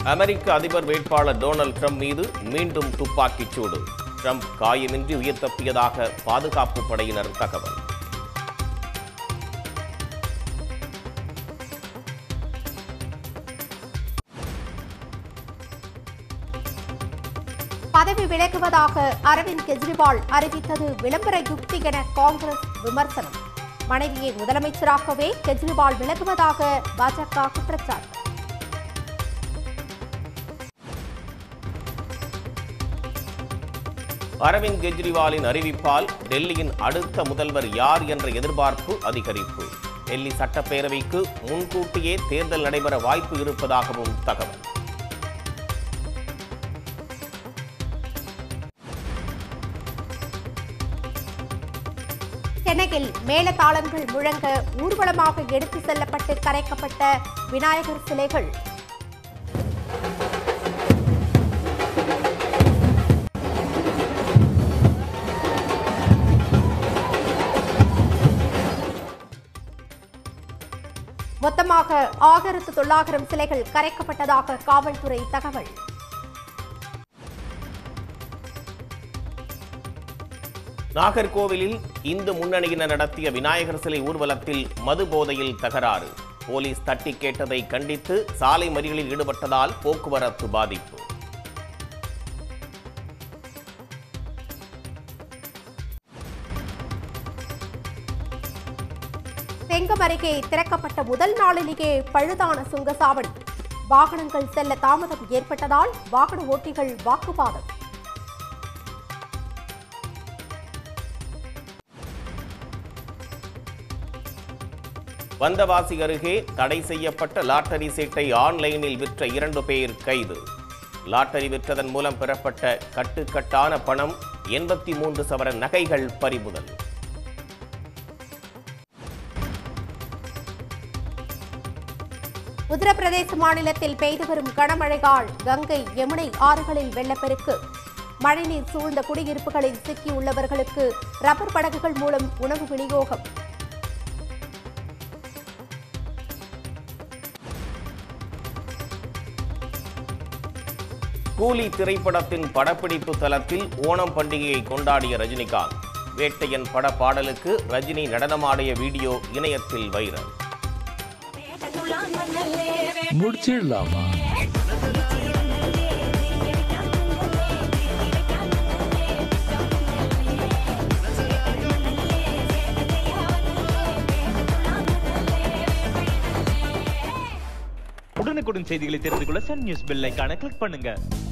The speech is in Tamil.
அமெரிக்க அதிபர் வேட்பாளர் டொனால்ட் ட்ரம்ப் மீது மீண்டும் துப்பாக்கிச் சூடு ட்ரம்ப் காயமின்றி உயிர் தப்பியதாக பாதுகாப்பு படையினர் தகவல் பதவி விலகுவதாக அரவிந்த் கெஜ்ரிவால் அறிவித்தது விளம்பர யுக்தி என காங்கிரஸ் விமர்சனம் மனைவியை முதலமைச்சராகவே கெஜ்ரிவால் விலகுவதாக பாஜக குற்றச்சாட்டு அரவிந்த் கெஜ்ரிவாலின் அறிவிப்பால் டெல்லியின் அடுத்த முதல்வர் யார் என்ற எதிர்பார்ப்பு அதிகரிப்பு டெல்லி சட்டப்பேரவைக்கு முன்கூட்டியே தேர்தல் நடைபெற வாய்ப்பு இருப்பதாகவும் தகவல் சென்னையில் மேளதாளங்கள் முழங்க ஊர்வலமாக எடுத்து செல்லப்பட்டு கரைக்கப்பட்ட விநாயகர் சிலைகள் மொத்தமாக ஆயிரத்து தொள்ளாயிரம் சிலைகள் கரைக்கப்பட்டதாக காவல்துறை தகவல் நாகர்கோவிலில் இந்து முன்னணியினர் நடத்திய விநாயகர் சிலை ஊர்வலத்தில் மது போதையில் தகராறு போலீஸ் தட்டி கேட்டதை கண்டித்து சாலை மறியலில் ஈடுபட்டதால் போக்குவரத்து பாதிப்பு செங்கம் அருகே திறக்கப்பட்ட முதல் நாளிலேயே பழுதான சுங்கசாவடி வாகனங்கள் செல்ல தாமதம் ஏற்பட்டதால் வாகன ஓட்டிகள் வாக்குவாதம் வந்தவாசி அருகே தடை செய்யப்பட்ட லாட்டரி சீட்டை ஆன்லைனில் விற்ற இரண்டு பேர் கைது லாட்டரி விற்றதன் மூலம் பெறப்பட்ட கட்டுக்கட்டான பணம் எண்பத்தி மூன்று சவர நகைகள் பறிமுதல் உத்தரப்பிரதேச மாநிலத்தில் பெய்து வரும் கனமழையால் கங்கை யமுனை ஆறுகளில் வெள்ளப்பெருக்கு மழைநீர் சூழ்ந்த குடியிருப்புகளில் சிக்கியுள்ளவர்களுக்கு ரப்பர் படகுகள் மூலம் உணவு விநியோகம் கூலி திரைப்படத்தின் படப்பிடிப்பு தளத்தில் ஓணம் பண்டிகையை கொண்டாடிய ரஜினிகாந்த் வேட்டையன் பட பாடலுக்கு ரஜினி நடனமாடிய வீடியோ இணையத்தில் வைரல் முடிச்சிடலாமா உடனுக்குடன் செய்திகளை தெரிந்து கொள்ள சன் நியூஸ் பெல் ஐகானை கிளிக் பண்ணுங்க